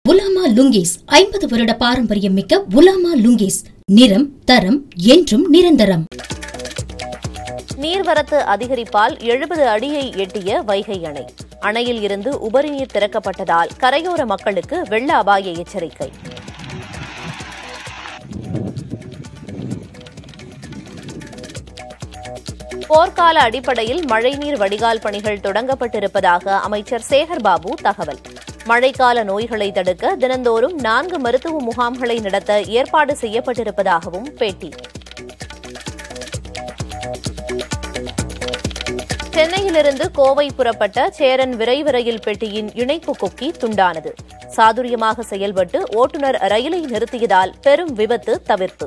உலாமா லுங்கீஸ் ஐம்பது வருட பாரம்பரியம் மிக்க உலாமா லுங்கீஸ் நிறம் தரம் என்றும் நிரந்தரம் நீர்வரத்து அதிகரிப்பால் எழுபது அடியை எட்டிய வைகை அணை அணையில் இருந்து உபரி நீர் திறக்கப்பட்டதால் கரையோர மக்களுக்கு வெள்ள அபாய எச்சரிக்கை போர்க்கால அடிப்படையில் மழைநீர் வடிகால் பணிகள் தொடங்கப்பட்டிருப்பதாக அமைச்சர் சேகர் பாபு தகவல் மழைக்கால நோய்களை தடுக்க தினந்தோறும் நான்கு மருத்துவ முகாம்களை நடத்த ஏற்பாடு செய்யப்பட்டிருப்பதாகவும் பேட்டி சென்னையிலிருந்து கோவை புறப்பட்ட சேரன் விரைவு ரயில் பெட்டியின் இணைப்பு கொக்கி துண்டானது சாதுரியமாக செயல்பட்டு ஓட்டுநர் ரயிலை நிறுத்தியதால் பெரும் விபத்து தவிர்ப்பு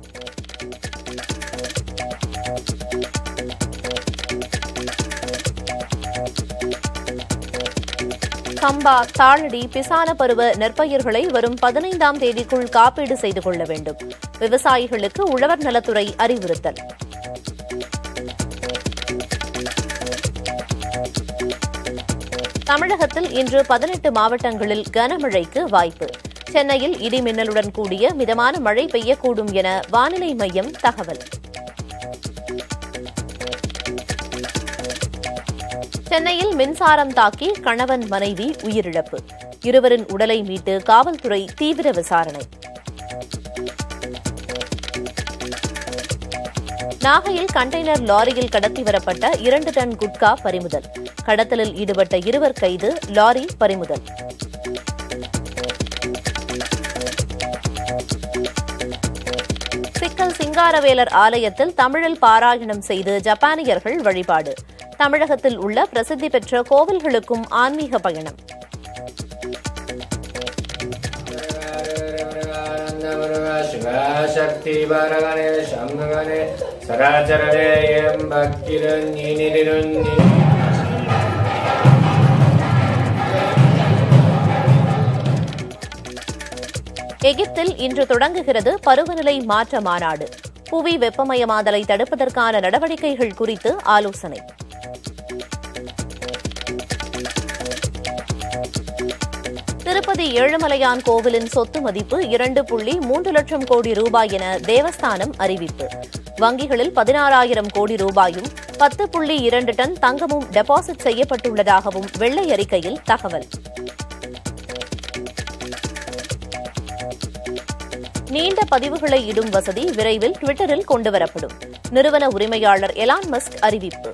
சம்பா தாளடி பிசான பருவ நெற்பயிர்களை வரும் பதினைந்தாம் தேதிக்குள் காப்பீடு செய்து கொள்ள வேண்டும் விவசாயிகளுக்கு உழவர் நலத்துறை அறிவுறுத்தல் தமிழகத்தில் இன்று பதினெட்டு மாவட்டங்களில் கனமழைக்கு வாய்ப்பு சென்னையில் இடி மின்னலுடன் கூடிய மிதமான மழை பெய்யக்கூடும் என வானிலை மையம் தகவல் சென்னையில் மின்சாரம் தாக்கி கணவன் மனைவி உயிரிழப்பு இருவரின் உடலை மீட்டு காவல்துறை தீவிர விசாரணை நாகையில் கண்டெய்னர் லாரியில் கடத்தி வரப்பட்ட இரண்டு டன் குட்கா பறிமுதல் கடத்தலில் ஈடுபட்ட இருவர் கைது லாரி பறிமுதல் சிக்கல் சிங்காரவேலர் ஆலயத்தில் தமிழில் பாராயணம் செய்து ஜப்பானியர்கள் வழிபாடு தமிழகத்தில் உள்ள பிரசித்தி பெற்ற கோவில்களுக்கும் ஆன்மீக பயணம் சிவசக்தி பரகனே சங்ககனே சராச்சரரே எம் பக்திரன்னி நிருன்னி எகிப்தில் இன்று தொடங்குகிறது பருவநிலை மாற்ற மாநாடு புவி வெப்பமயமாதலை தடுப்பதற்கான நடவடிக்கைகள் குறித்து ஆலோசனை திருப்பதி ஏழுமலையான் கோவிலின் சொத்து மதிப்பு இரண்டு புள்ளி மூன்று லட்சம் கோடி ரூபாய் என தேவஸ்தானம் அறிவிப்பு வங்கிகளில் பதினாறாயிரம் கோடி ரூபாயும் பத்து புள்ளி இரண்டு டன் தங்கமும் டெபாசிட் செய்யப்பட்டுள்ளதாகவும் வெள்ளை அறிக்கையில் தகவல் நீண்ட பதிவுகளை இடும் வசதி விரைவில் ட்விட்டரில் கொண்டுவரப்படும் நிறுவன உரிமையாளர் எலான் மஸ்க் அறிவிப்பு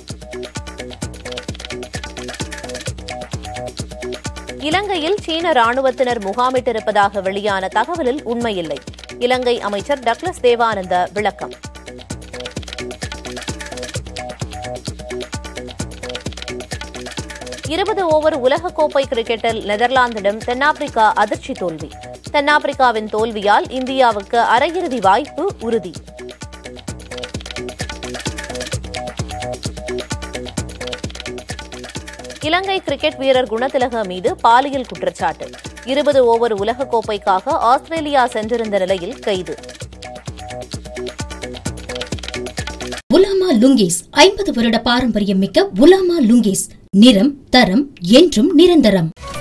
இலங்கையில் சீன ராணுவத்தினர் முகாமிட்டிருப்பதாக வெளியான தகவலில் உண்மையில்லை இலங்கை அமைச்சர் டக்ளஸ் தேவானந்த விளக்கம் இருபது ஓவர் உலகக்கோப்பை கிரிக்கெட்டில் நெதர்லாந்திடம் தென்னாப்பிரிக்கா அதிர்ச்சி தோல்வி தென்னாப்பிரிக்காவின் தோல்வியால் இந்தியாவுக்கு அரையிறுதி வாய்ப்பு உறுதி இலங்கை கிரிக்கெட் வீரர் குணதிலக மீது பாலியல் குற்றச்சாட்டு இருபது ஓவர் உலகக்கோப்பைக்காக ஆஸ்திரேலியா சென்றிருந்த நிலையில் கைது உலாமா லுங்கீஸ் ஐம்பது வருட பாரம்பரியம் மிக்க உலாமா லுங்கீஸ் நிறம் தரம் என்றும் நிரந்தரம்